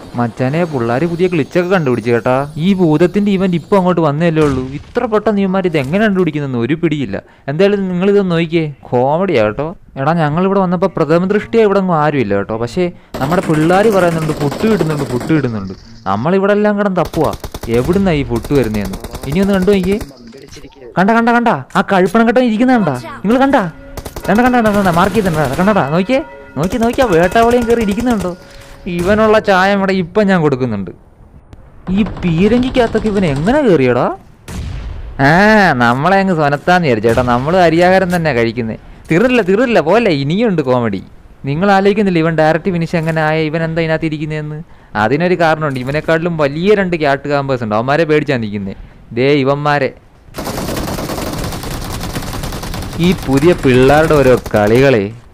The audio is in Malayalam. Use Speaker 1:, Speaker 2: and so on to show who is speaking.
Speaker 1: മച്ചാനെ പിള്ളേർ പുതിയ ക്ലിച്ചൊക്കെ കണ്ടുപിടിച്ചു കേട്ടാ ഈ ഭൂതത്തിന്റെ ഇവന്റ് ഇപ്പൊ അങ്ങോട്ട് വന്നല്ലേ ഉള്ളൂ ഇത്ര പെട്ടെന്ന് ഇവന്മാർ ഇത് എങ്ങനെ കണ്ടുപിടിക്കുന്നെന്ന് ഒരു പിടിയില്ല എന്തായാലും നിങ്ങൾ ഇത് നോക്കിയേ കോമഡിയാ കേട്ടോ എടാ ഞങ്ങൾ ഇവിടെ വന്നപ്പോൾ പ്രഥമ ദൃഷ്ടിയാ ഇവിടെ ഒന്നും ആരുമില്ല കേട്ടോ പക്ഷേ നമ്മുടെ പിള്ളേർ പറയുന്നുണ്ട് പുട്ട് കിട്ടുന്നുണ്ട് പുട്ട് കിട്ടുന്നുണ്ട് നമ്മളിവിടെ എല്ലാം കിടന്ന് തപ്പുവാ എവിടുന്നാ ഈ പുട്ട് വരുന്നതെന്ന് ഇനി ഒന്ന് കണ്ടു നോക്കിയേ കണ്ട കണ്ട കണ്ട ആ കഴുപ്പണം കെട്ടൻ ഇരിക്കുന്ന കണ്ട നിങ്ങൾ കണ്ട കണ്ട കണ്ട കണ്ട കണ്ട മാർക്ക് ചെയ്തിട്ടുണ്ട കണ്ടടാ നോക്കിയേ നോക്കി നോക്കിയാ വേട്ടാവളിയും കയറി ഇരിക്കുന്നുണ്ടോ ഇവനുള്ള ചായ ഇവിടെ ഇപ്പം ഞാൻ കൊടുക്കുന്നുണ്ട് ഈ പീരങ്കിക്കകത്തൊക്കെ ഇവൻ എങ്ങനെ കയറിയടാ ആ നമ്മളെ അങ്ങ് സ്വനത്താന്ന് വിചാരിച്ചേട്ടാ നമ്മൾ അരിയാഹാരം തന്നെ കഴിക്കുന്നത് തീർന്നില്ല തീർന്നില്ല പോലെ ഇനിയുണ്ട് കോമഡി നിങ്ങൾ ആലോചിക്കുന്നില്ല ഇവൻ ഡയറക്റ്റ് ഫിനിഷ് എങ്ങനെ ആയ ഇവൻ എന്താ ഇതിനകത്ത് ഇരിക്കുന്നതെന്ന് അതിനൊരു കാരണമുണ്ട് ഇവനെക്കാട്ടിലും വലിയ രണ്ട് ക്യാട്ട് കാമ്പേഴ്സ് ഉണ്ട് അവന്മാരെ പേടിച്ചാണ് നിൽക്കുന്നത് ദേ ഇവന്മാരെ ഈ പുതിയ പിള്ളേരുടെ ഓരോ കളികളെ